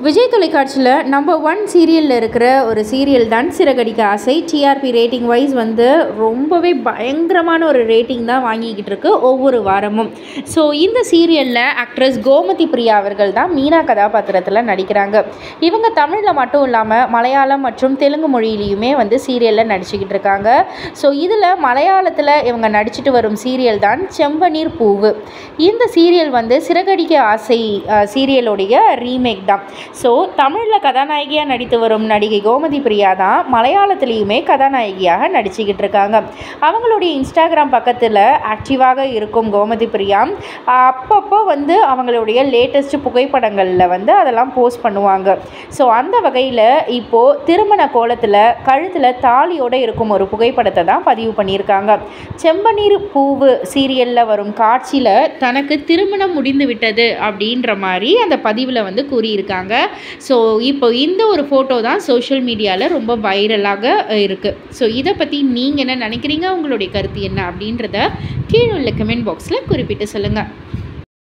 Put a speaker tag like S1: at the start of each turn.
S1: விஜய் தொலைக்காட்சியில் number one சீரியலில் இருக்கிற ஒரு சீரியல் தான் சிறகடிக்க ஆசை டிஆர்பி ரேட்டிங் வைஸ் வந்து ரொம்பவே பயங்கரமான ஒரு ரேட்டிங் தான் வாங்கிக்கிட்டு இருக்கு ஒவ்வொரு வாரமும் ஸோ இந்த சீரியலில் ஆக்ட்ரஸ் கோமதி பிரியா அவர்கள் தான் மீனா கதாபாத்திரத்தில் நடிக்கிறாங்க இவங்க தமிழில் மட்டும் இல்லாமல் மலையாளம் மற்றும் தெலுங்கு மொழியிலையுமே வந்து சீரியலில் நடிச்சுக்கிட்டு இருக்காங்க ஸோ இதில் மலையாளத்தில் இவங்க நடிச்சிட்டு வரும் சீரியல் தான் செம்பனீர் பூவு இந்த சீரியல் வந்து சிறகடிக்க ஆசை அஹ், சீரியலுடைய ரீமேக் தான் ஸோ தமிழில் கதாநாயகியாக நடித்து வரும் நடிகை கோமதி பிரியா தான் மலையாளத்துலேயுமே கதாநாயகியாக நடிச்சுக்கிட்டு இருக்காங்க அவங்களுடைய இன்ஸ்டாகிராம் பக்கத்தில் ஆக்டிவாக இருக்கும் கோமதி பிரியா அப்பப்போ வந்து அவங்களுடைய லேட்டஸ்ட் புகைப்படங்களில் வந்து அதெல்லாம் போஸ்ட் பண்ணுவாங்க ஸோ அந்த வகையில் இப்போது திருமண கோலத்தில் கழுத்தில் தாலியோடு இருக்கும் ஒரு புகைப்படத்தை தான் பதிவு பண்ணியிருக்காங்க செம்பனீர் பூவு சீரியலில் வரும் காட்சியில் தனக்கு திருமணம் முடிந்து விட்டது அப்படின்ற மாதிரி அந்த பதிவில் வந்து கூறியிருக்காங்க ஸோ இப்போ இந்த ஒரு ஃபோட்டோ தான் சோஷியல் மீடியாவில் ரொம்ப வைரலாக இருக்குது ஸோ இதை பற்றி நீங்கள் என்ன நினைக்கிறீங்க உங்களுடைய கருத்து என்ன அப்படின்றத கீழே உள்ள கமெண்ட் பாக்ஸில் குறிப்பிட்டு சொல்லுங்கள்